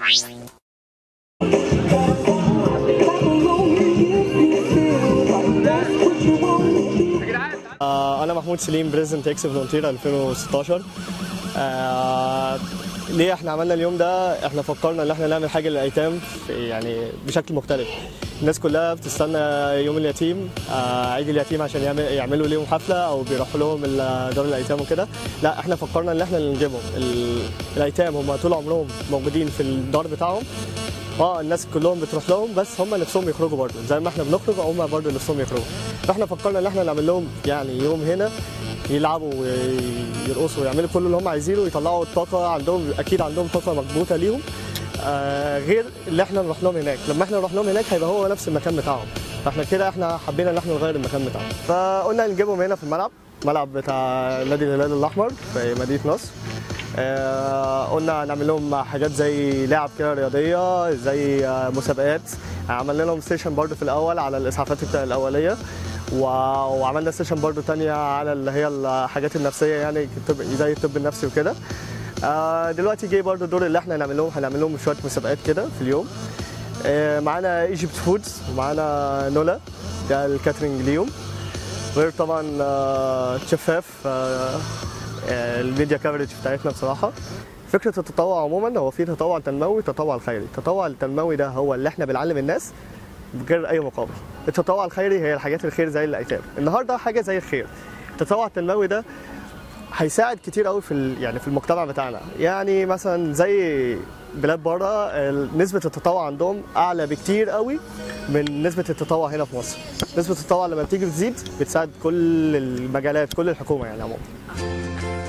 آه، انا محمود سليم بريزنت اكس فولونتير 2016 آه، ليه احنا عملنا اليوم ده احنا فكرنا ان احنا نعمل حاجه للايتام في- يعني بشكل مختلف الناس كلها بتستنى يوم اليتيم آه، عيد اليتيم عشان يعمل يعملوا ليهم حفله او بيروحوا لهم ال- دار الايتام وكده لا احنا فكرنا ان احنا اللي نجيبهم ال- الايتام هم طول عمرهم موجودين في الدار بتاعهم اه الناس كلهم بتروح لهم بس هم نفسهم يخرجوا برضه زي ما احنا بنخرج هم برضه نفسهم يخرجوا فاحنا فكرنا ان احنا نعمل لهم يعني يوم هنا يلعبوا ويرقصوا ويعملوا كل اللي هم عايزينه ويطلعوا الطاقه عندهم اكيد عندهم طاقه مكبوته ليهم آه غير اللي احنا نروح لهم هناك لما احنا نروح لهم هناك هيبقى هو نفس المكان بتاعهم فاحنا كده احنا حبينا ان احنا نغير المكان بتاعهم فقلنا نجيبهم هنا في الملعب الملعب بتاع نادي الهلال الاحمر في مدينه نصر آه، قلنا نعمل لهم حاجات زي لعب كده رياضيه زي آه، مسابقات عملنا لهم سيشن برضو في الاول على الاسعافات الت- الاوليه و- وعملنا سيشن برضو تانية على اللي هي الحاجات النفسيه يعني الطب- زي الطب النفسي وكده آه، دلوقتي جاي برضو الدور اللي احنا هنعمل لهم هنعمل لهم شويه مسابقات كده في اليوم آه، معانا ايجيبت فودز ومعانا نولا ده الكاترينج ليهم غير طبعا آه، شفاف آه، آه، الميديا كفرج بتاعتنا بصراحه فكره التطوع عموما هو في تطوع تنموي تطوع الخيري التطوع التنموي ده هو اللي احنا بنعلم الناس بغير اي مقابل التطوع الخيري هي الحاجات الخير زي الايتام النهارده حاجه زي الخير التطوع التنموي ده هيساعد كتير قوي في ال- يعني في المجتمع بتاعنا يعني مثلا زي بلاد بره نسبه التطوع عندهم اعلى بكتير قوي من نسبه التطوع هنا في مصر نسبه التطوع لما بتيجي بتزيد بتساعد كل المجالات كل الحكومه يعني عموما